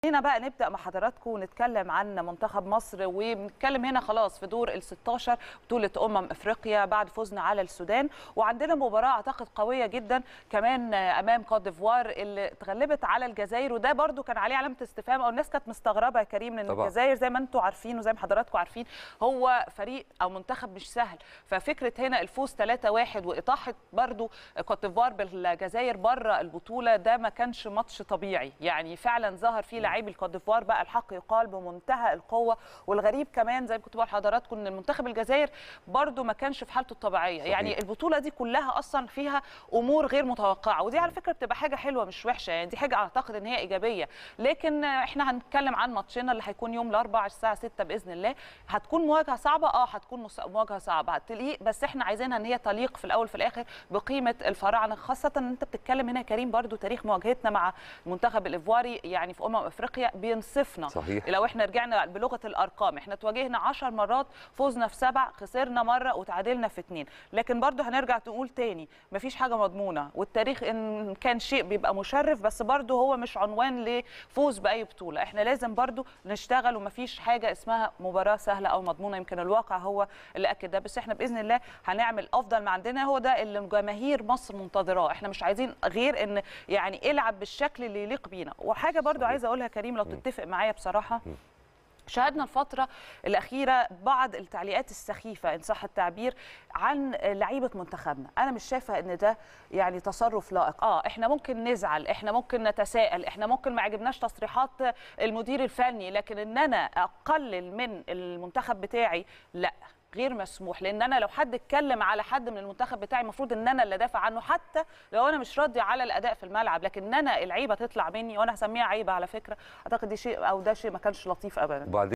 هنا بقى نبدا مع حضراتكم ونتكلم عن منتخب مصر ونتكلم هنا خلاص في دور ال 16 بطوله امم افريقيا بعد فوزنا على السودان وعندنا مباراه اعتقد قويه جدا كمان امام كوت ديفوار اللي اتغلبت على الجزائر وده برده كان عليه علامه استفهام او الناس كانت مستغربه يا كريم ان طبعا. الجزائر زي ما انتم عارفين وزي ما حضراتكم عارفين هو فريق او منتخب مش سهل ففكره هنا الفوز 3-1 واطاحه برده كوت ديفوار بالجزائر بره البطوله ده ما كانش ماتش طبيعي يعني فعلا ظهر فيه لاعبي الكوت ديفوار بقى الحق يقال بمنتهى القوه والغريب كمان زي ما كنت بقول لحضراتكم ان المنتخب الجزائر برده ما كانش في حالته الطبيعيه صحيح. يعني البطوله دي كلها اصلا فيها امور غير متوقعه ودي على فكره بتبقى حاجه حلوه مش وحشه يعني دي حاجه اعتقد ان هي ايجابيه لكن احنا هنتكلم عن ماتشنا اللي هيكون يوم الاربعاء الساعه 6 باذن الله هتكون مواجهه صعبه اه هتكون مس- مواجهه صعبه هتليق بس احنا عايزينها ان هي تليق في الاول في الاخر بقيمه الفراعنه خاصه ان انت بتتكلم هنا يا كريم برضو تاريخ مواجهتنا مع المنتخب الايفواري يعني في امم افريقيا بينصفنا صحيح. لو احنا رجعنا بلغه الارقام احنا تواجهنا 10 مرات فوزنا في سبع خسرنا مره وتعادلنا في اثنين لكن برضو هنرجع نقول تاني مفيش حاجه مضمونه والتاريخ ان كان شيء بيبقى مشرف بس برضو هو مش عنوان لفوز باي بطوله احنا لازم برضو نشتغل ومفيش حاجه اسمها مباراه سهله او مضمونه يمكن الواقع هو اللي اكد ده بس احنا باذن الله هنعمل افضل ما عندنا هو ده اللي جماهير مصر منتظراه احنا مش عايزين غير ان يعني العب بالشكل اللي يليق بينا وحاجه برضو صحيح. عايزه اقولها كريم لو تتفق معايا بصراحه شاهدنا الفترة الأخيرة بعض التعليقات السخيفة إن صح التعبير عن لعيبة منتخبنا أنا مش شايفة إن ده يعني تصرف لائق آه إحنا ممكن نزعل إحنا ممكن نتساءل إحنا ممكن ما عجبناش تصريحات المدير الفني لكن إن أنا أقلل من المنتخب بتاعي لا غير مسموح لان انا لو حد اتكلم على حد من المنتخب بتاعي المفروض ان انا اللي دافع عنه حتى لو انا مش راضي على الاداء في الملعب لكن ان انا العيبه تطلع مني وانا هسميها عيبه على فكره اعتقد دي شيء او ده شيء ما كانش لطيف ابدا وبعدين